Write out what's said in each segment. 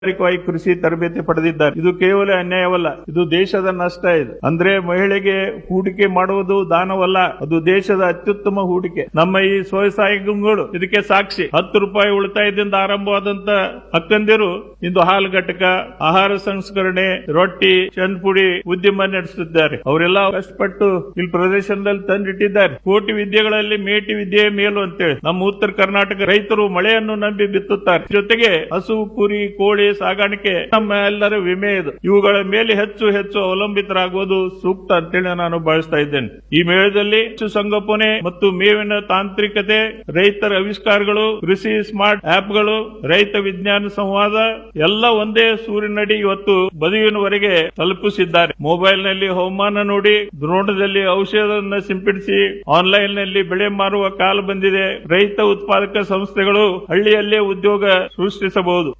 ವಾಗಿ ಕೃಷಿ ತರಬೇತಿ ಪಡೆದಿದ್ದಾರೆ ಇದು ಕೇವಲ ಅನ್ಯಾಯವಲ್ಲ ಇದು ದೇಶದ ನಷ್ಟ ಇದು ಅಂದ್ರೆ ಮಹಿಳೆಗೆ ಹೂಡಿಕೆ ಮಾಡುವುದು ದಾನವಲ್ಲ ಅದು ದೇಶದ ಅತ್ಯುತ್ತಮ ಹೂಡಿಕೆ ನಮ್ಮ ಈ ಸ್ವಸಹಾಯ ಗುಂಪುಗಳು ಇದಕ್ಕೆ ಸಾಕ್ಷಿ ಹತ್ತು ರೂಪಾಯಿ ಉಳಿತಾಯದಿಂದ ಆರಂಭವಾದಂತ ಅಕ್ಕಂದಿರು ಇಂದು ಹಾಲು ಘಟಕ ಆಹಾರ ಸಂಸ್ಕರಣೆ ರೊಟ್ಟಿ ಚಂದ್ಪುಡಿ ಉದ್ಯಮ ನಡೆಸುತ್ತಿದ್ದಾರೆ ಅವರೆಲ್ಲ ಕಷ್ಟಪಟ್ಟು ಇಲ್ಲಿ ಪ್ರದೇಶದಲ್ಲಿ ತಂದಿಟ್ಟಿದ್ದಾರೆ ಕೋಟಿ ವಿದ್ಯೆಗಳಲ್ಲಿ ಮೇಟಿ ವಿದ್ಯೆ ಮೇಲು ಅಂತೇಳಿ ನಮ್ಮ ಉತ್ತರ ಕರ್ನಾಟಕ ರೈತರು ಮಳೆಯನ್ನು ನಂಬಿ ಬಿತ್ತುತ್ತಾರೆ ಜೊತೆಗೆ ಹಸು ಕುರಿ ಕೋಳಿ ಸಾಗಾಣಿಕೆ ನಮ್ಮ ಎಲ್ಲರ ವಿಮೆ ಇದು ಇವುಗಳ ಮೇಲೆ ಹೆಚ್ಚು ಹೆಚ್ಚು ಅವಲಂಬಿತರಾಗುವುದು ಸೂಕ್ತ ಅಂತೇಳಿ ನಾನು ಭಾವಿಸ್ತಾ ಇದ್ದೇನೆ ಈ ಮೇಳದಲ್ಲಿ ಪಶು ಸಂಗೋಪನೆ ಮತ್ತು ಮೇವಿನ ತಾಂತ್ರಿಕತೆ ರೈತರ ಆವಿಷ್ಕಾರಗಳು ಕೃಷಿ ಸ್ಮಾರ್ಟ್ ಆಪ್ಗಳು ರೈತ ವಿಜ್ಞಾನ ಸಂವಾದ ಎಲ್ಲ ಒಂದೇ ಸೂರಿನಡಿ ಇವತ್ತು ಬದುವಿನವರೆಗೆ ತಲುಪಿಸಿದ್ದಾರೆ ಮೊಬೈಲ್ ನಲ್ಲಿ ಹವಾಮಾನ ನೋಡಿ ದ್ರೋಣದಲ್ಲಿ ಔಷಧವನ್ನು ಸಿಂಪಡಿಸಿ ಆನ್ಲೈನ್ ನಲ್ಲಿ ಬೆಳೆ ಮಾರುವ ಕಾಲ ಬಂದಿದೆ ರೈತ ಉತ್ಪಾದಕ ಸಂಸ್ಥೆಗಳು ಹಳ್ಳಿಯಲ್ಲೇ ಉದ್ಯೋಗ ಸೃಷ್ಟಿಸಬಹುದು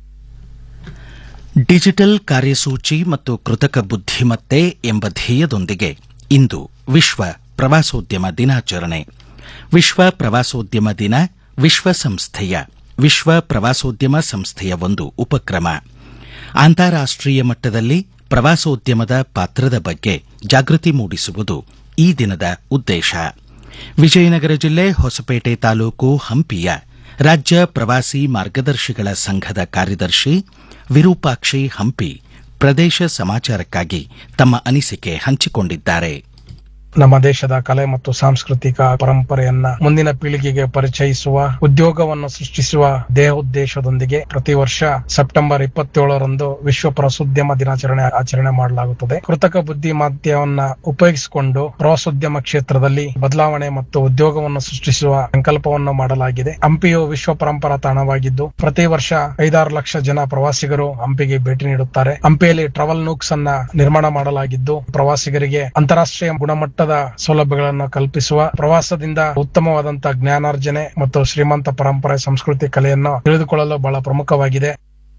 ಡಿಜಿಟಲ್ ಕಾರ್ಯಸೂಚಿ ಮತ್ತು ಕೃತಕ ಬುದ್ಧಿಮತ್ತೆ ಎಂಬ ಧ್ಯೇಯದೊಂದಿಗೆ ಇಂದು ವಿಶ್ವ ಪ್ರವಾಸೋದ್ಯಮ ದಿನಾಚರಣೆ ವಿಶ್ವ ಪ್ರವಾಸೋದ್ಯಮ ದಿನ ವಿಶ್ವಸಂಸ್ಥೆಯ ವಿಶ್ವ ಪ್ರವಾಸೋದ್ಯಮ ಸಂಸ್ಥೆಯ ಒಂದು ಉಪಕ್ರಮ ಅಂತಾರಾಷ್ಟೀಯ ಮಟ್ಟದಲ್ಲಿ ಪ್ರವಾಸೋದ್ಯಮದ ಪಾತ್ರದ ಬಗ್ಗೆ ಜಾಗೃತಿ ಮೂಡಿಸುವುದು ಈ ದಿನದ ಉದ್ದೇಶ ವಿಜಯನಗರ ಜಿಲ್ಲೆ ಹೊಸಪೇಟೆ ತಾಲೂಕು ಹಂಪಿಯ ರಾಜ್ಯ ಪ್ರವಾಸಿ ಮಾರ್ಗದರ್ಶಿಗಳ ಸಂಘದ ಕಾರ್ಯದರ್ಶಿ ವಿರೂಪಾಕ್ಷಿ ಹಂಪಿ ಪ್ರದೇಶ ಸಮಾಚಾರಕ್ಕಾಗಿ ತಮ್ಮ ಅನಿಸಿಕೆ ಹಂಚಿಕೊಂಡಿದ್ದಾರೆ ನಮ್ಮ ದೇಶದ ಕಲೆ ಮತ್ತು ಸಾಂಸ್ಕೃತಿಕ ಪರಂಪರೆಯನ್ನ ಮುಂದಿನ ಪೀಳಿಗೆಗೆ ಪರಿಚಯಿಸುವ ಉದ್ಯೋಗವನ್ನು ಸೃಷ್ಟಿಸುವ ದೇಹೋದ್ದೇಶದೊಂದಿಗೆ ಪ್ರತಿ ವರ್ಷ ಸೆಪ್ಟೆಂಬರ್ ಇಪ್ಪತ್ತೇಳರಂದು ವಿಶ್ವ ಪ್ರವಾಸೋದ್ಯಮ ದಿನಾಚರಣೆ ಆಚರಣೆ ಮಾಡಲಾಗುತ್ತದೆ ಕೃತಕ ಬುದ್ಧಿಮಾತ್ಯವನ್ನ ಉಪಯೋಗಿಸಿಕೊಂಡು ಪ್ರವಾಸೋದ್ಯಮ ಕ್ಷೇತ್ರದಲ್ಲಿ ಬದಲಾವಣೆ ಮತ್ತು ಉದ್ಯೋಗವನ್ನು ಸೃಷ್ಟಿಸುವ ಸಂಕಲ್ಪವನ್ನು ಮಾಡಲಾಗಿದೆ ಹಂಪಿಯು ವಿಶ್ವ ಪರಂಪರಾ ತಾಣವಾಗಿದ್ದು ಪ್ರತಿ ವರ್ಷ ಐದಾರು ಲಕ್ಷ ಜನ ಪ್ರವಾಸಿಗರು ಹಂಪಿಗೆ ಭೇಟಿ ನೀಡುತ್ತಾರೆ ಹಂಪಿಯಲ್ಲಿ ಟ್ರಾವೆಲ್ ನೂಕ್ಸ್ ಅನ್ನ ನಿರ್ಮಾಣ ಮಾಡಲಾಗಿದ್ದು ಪ್ರವಾಸಿಗರಿಗೆ ಅಂತಾರಾಷ್ಟ್ರೀಯ ಗುಣಮಟ್ಟದ ಸೌಲಭ್ಯಗಳನ್ನು ಕಲ್ಪಿಸುವ ಪ್ರವಾಸದಿಂದ ಉತ್ತಮವಾದಂತಹ ಜ್ಞಾನಾರ್ಜನೆ ಮತ್ತು ಶ್ರೀಮಂತ ಪರಂಪರೆ ಸಂಸ್ಕೃತಿ ಕಲೆಯನ್ನು ತಿಳಿದುಕೊಳ್ಳಲು ಬಹಳ ಪ್ರಮುಖವಾಗಿದೆ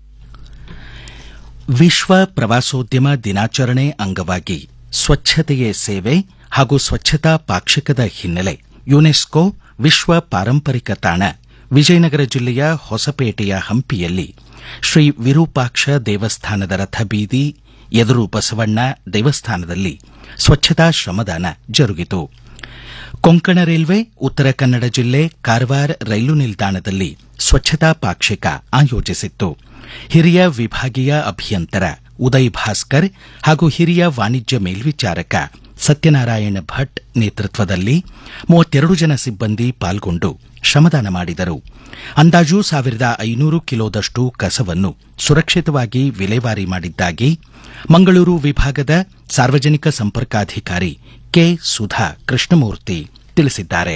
ವಿಶ್ವ ಪ್ರವಾಸೋದ್ಯಮ ದಿನಾಚರಣೆ ಅಂಗವಾಗಿ ಸ್ವಚ್ಛತೆಯೇ ಸೇವೆ ಹಾಗೂ ಸ್ವಚ್ಛತಾ ಪಾಕ್ಷಿಕದ ಹಿನ್ನೆಲೆ ಯುನೆಸ್ಕೋ ವಿಶ್ವ ಪಾರಂಪರಿಕ ತಾಣ ವಿಜಯನಗರ ಜಿಲ್ಲೆಯ ಹೊಸಪೇಟೆಯ ಹಂಪಿಯಲ್ಲಿ ಶ್ರೀ ವಿರೂಪಾಕ್ಷ ದೇವಸ್ಥಾನದ ರಥಬೀದಿ ಎದುರು ಬಸವಣ್ಣ ದೇವಸ್ಥಾನದಲ್ಲಿ ಸ್ವಚ್ಛತಾ ಶ್ರಮದಾನ ಜರುಗಿತು ಕೊಂಕಣ ರೈಲ್ವೆ ಉತ್ತರ ಕನ್ನಡ ಜಿಲ್ಲೆ ಕಾರವಾರ ರೈಲು ನಿಲ್ದಾಣದಲ್ಲಿ ಸ್ವಚ್ಛತಾ ಪಾಕ್ಷಿಕ ಆಯೋಜಿಸಿತ್ತು ಹಿರಿಯ ವಿಭಾಗೀಯ ಅಭಿಯಂತರ ಉದಯ್ ಭಾಸ್ಕರ್ ಹಾಗೂ ಹಿರಿಯ ವಾಣಿಜ್ಯ ಮೇಲ್ವಿಚಾರಕ ಸತ್ಯನಾರಾಯಣ ಭಟ್ ನೇತೃತ್ವದಲ್ಲಿ ಮೂವತ್ತೆರಡು ಜನ ಸಿಬ್ಬಂದಿ ಪಾಲ್ಗೊಂಡು ಶ್ರಮದಾನ ಮಾಡಿದರು ಅಂದಾಜು ಸಾವಿರದ ಐನೂರು ಕಿಲೋದಷ್ಟು ಕಸವನ್ನು ಸುರಕ್ಷಿತವಾಗಿ ವಿಲೇವಾರಿ ಮಾಡಿದ್ದಾಗಿ ಮಂಗಳೂರು ವಿಭಾಗದ ಸಾರ್ವಜನಿಕ ಸಂಪರ್ಕಾಧಿಕಾರಿ ಕೆ ಸುಧಾ ಕೃಷ್ಣಮೂರ್ತಿ ತಿಳಿಸಿದ್ದಾರೆ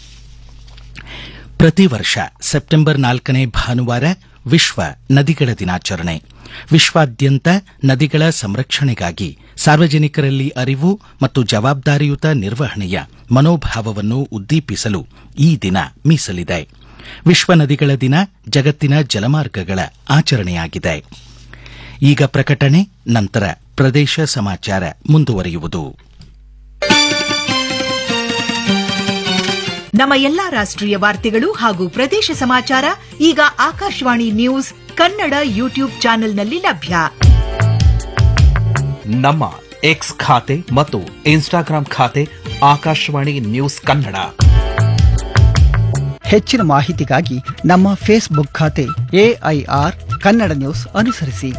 ಪ್ರತಿ ವರ್ಷ ಸೆಪ್ಟೆಂಬರ್ ನಾಲ್ಕನೇ ಭಾನುವಾರ ವಿಶ್ವ ನದಿಗಳ ದಿನಾಚರಣೆ ವಿಶ್ವಾದ್ಯಂತ ನದಿಗಳ ಸಂರಕ್ಷಣೆಗಾಗಿ ಸಾರ್ವಜನಿಕರಲ್ಲಿ ಅರಿವು ಮತ್ತು ಜವಾಬ್ದಾರಿಯುತ ನಿರ್ವಹಣೆಯ ಮನೋಭಾವವನ್ನು ಉದ್ದೀಪಿಸಲು ಈ ದಿನ ಮೀಸಲಿದೆ ವಿಶ್ವ ನದಿಗಳ ದಿನ ಜಗತ್ತಿನ ಜಲಮಾರ್ಗಗಳ ಆಚರಣೆಯಾಗಿದೆ ಈಗ ಪ್ರಕಟಣೆ ನಂತರ ಪ್ರದೇಶ ಸಮಾಚಾರ ಮುಂದುವರಿಯುವುದು ನಮ್ಮ ಎಲ್ಲಾ ರಾಷ್ಟ್ರೀಯ ವಾರ್ತೆಗಳು ಹಾಗೂ ಪ್ರದೇಶ ಸಮಾಚಾರ ಈಗ ಆಕಾಶವಾಣಿ ನ್ಯೂಸ್ ಕನ್ನಡ ಯೂಟ್ಯೂಬ್ ಚಾನೆಲ್ನಲ್ಲಿ ಲಭ್ಯ ನಮ್ಮ ಎಕ್ಸ್ ಖಾತೆ ಮತ್ತು ಇನ್ಸ್ಟಾಗ್ರಾಂ ಖಾತೆ ಆಕಾಶವಾಣಿ ನ್ಯೂಸ್ ಕನ್ನಡ ಹೆಚ್ಚಿನ ಮಾಹಿತಿಗಾಗಿ ನಮ್ಮ ಫೇಸ್ಬುಕ್ ಖಾತೆ ಎಐಆರ್ ಕನ್ನಡ ನ್ಯೂಸ್ ಅನುಸರಿಸಿ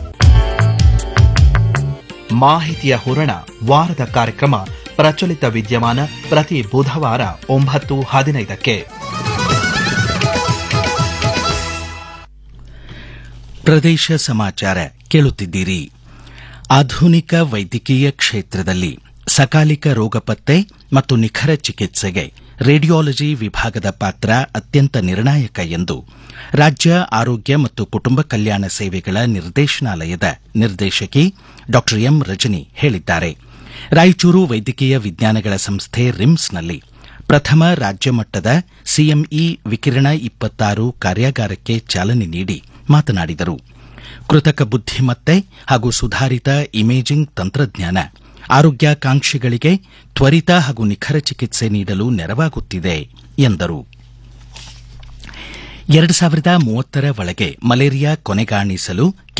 ಮಾಹಿತಿಯ ಹೂರಣ ವಾರದ ಕಾರ್ಯಕ್ರಮ ಪ್ರಚಲಿತ ವಿದ್ಯಮಾನ ಪ್ರತಿ ಬುಧವಾರ ಒಂಬತ್ತು ಹದಿನೈದಕ್ಕೆ ಪ್ರದೇಶ ಸಮಾಚಾರ ಕೇಳುತ್ತಿದ್ದೀರಿ ಆಧುನಿಕ ವೈದ್ಯಕೀಯ ಕ್ಷೇತ್ರದಲ್ಲಿ ಸಕಾಲಿಕ ರೋಗ ಪತ್ತೆ ಮತ್ತು ನಿಖರ ಚಿಕಿತ್ಸೆಗೆ ರೇಡಿಯಾಲಜಿ ವಿಭಾಗದ ಪಾತ್ರ ಅತ್ಯಂತ ನಿರ್ಣಾಯಕ ಎಂದು ರಾಜ್ಯ ಆರೋಗ್ಯ ಮತ್ತು ಕುಟುಂಬ ಕಲ್ಯಾಣ ಸೇವೆಗಳ ನಿರ್ದೇಶನಾಲಯದ ನಿರ್ದೇಶಕಿ ಡಾ ಎಂ ರಜನಿ ಹೇಳಿದ್ದಾರೆ ರಾಯಚೂರು ವೈದ್ಯಕೀಯ ವಿಜ್ಞಾನಗಳ ಸಂಸ್ಥೆ ರಿಮ್ಸ್ನಲ್ಲಿ ಪ್ರಥಮ ರಾಜ್ಯ ಮಟ್ಟದ ಸಿಎಂಇ ವಿಕಿರಣ ಇಪ್ಪತ್ತಾರು ಕಾರ್ಯಾಗಾರಕ್ಕೆ ಚಾಲನೆ ನೀಡಿ ಮಾತನಾಡಿದರು ಕೃತಕ ಬುದ್ಧಿಮತ್ತೆ ಹಾಗೂ ಸುಧಾರಿತ ಇಮೇಜಿಂಗ್ ತಂತ್ರಜ್ಞಾನ ಆರೋಗ್ಯಾಕಾಂಕ್ಷಿಗಳಿಗೆ ತ್ವರಿತ ಹಾಗೂ ನಿಖರ ಚಿಕಿತ್ಸೆ ನೀಡಲು ನೆರವಾಗುತ್ತಿದೆ ಎಂದರು ಎರಡು ಸಾವಿರದ ಮೂವತ್ತರ ಒಳಗೆ ಮಲೇರಿಯಾ ಕೊನೆಗಾಣಿಸಲು